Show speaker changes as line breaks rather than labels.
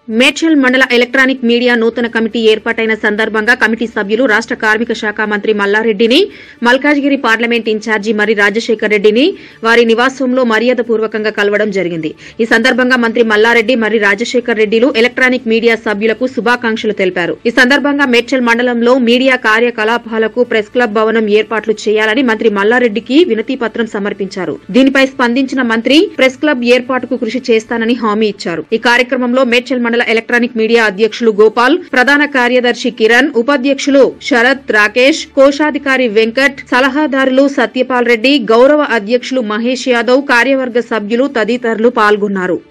మేడ్చల్ మండల electronic media నూతన committee ఏర్పాటైన సందర్భంగా కమిటీ సభ్యులు రాష్ట కార్మిక శాఖ మంత్రి మల్లారెడ్డిని మల్కాజ్గిరి పార్లమెంట్ ఇన్ఛార్జి మరి రాజశేఖర్ రెడ్డిని వారి నివాసంలో మర్యాదపూర్వకంగా కలవడం జరిగింది ఈ సందర్భంగా మంత్రి మల్లారెడ్డి మరి రాజశేఖర్ రెడ్డిలు ఎలక్ట్రానిక్ మీడియా సభ్యులకు శుభాకాంక్షలు తెలిపారు ఈ సందర్భంగా మేడ్చల్ మండలంలో మీడియా కార్యకలాపాలకు ప్రెస్ క్లబ్ భవనం ఏర్పాట్లు చేయాలని మంత్రి మల్లారెడ్డికి వినతి పత్రం సమర్పించారు దీనిపై స్పందించిన మంత్రి ప్రెస్ క్లబ్ ఏర్పాటుకు కృషి చేస్తానని హామీ ఇచ్చారు ఈ కార్యక్రమంలో మేడ్చల్ మండల ఎలక్ట్రానిక్ మీడియా అధ్యక్షులు గోపాల్ ప్రధాన కార్యదర్శి కిరణ్ ఉపాధ్యక్షులు శరత్ రాకేష్ కోశాధికారి వెంకట్ సలహాదారులు సత్యపాల్ రెడ్డి గౌరవ అధ్యక్షులు మహేష్ యాదవ్ కార్యవర్గ సభ్యులు తదితరులు పాల్గొన్నారు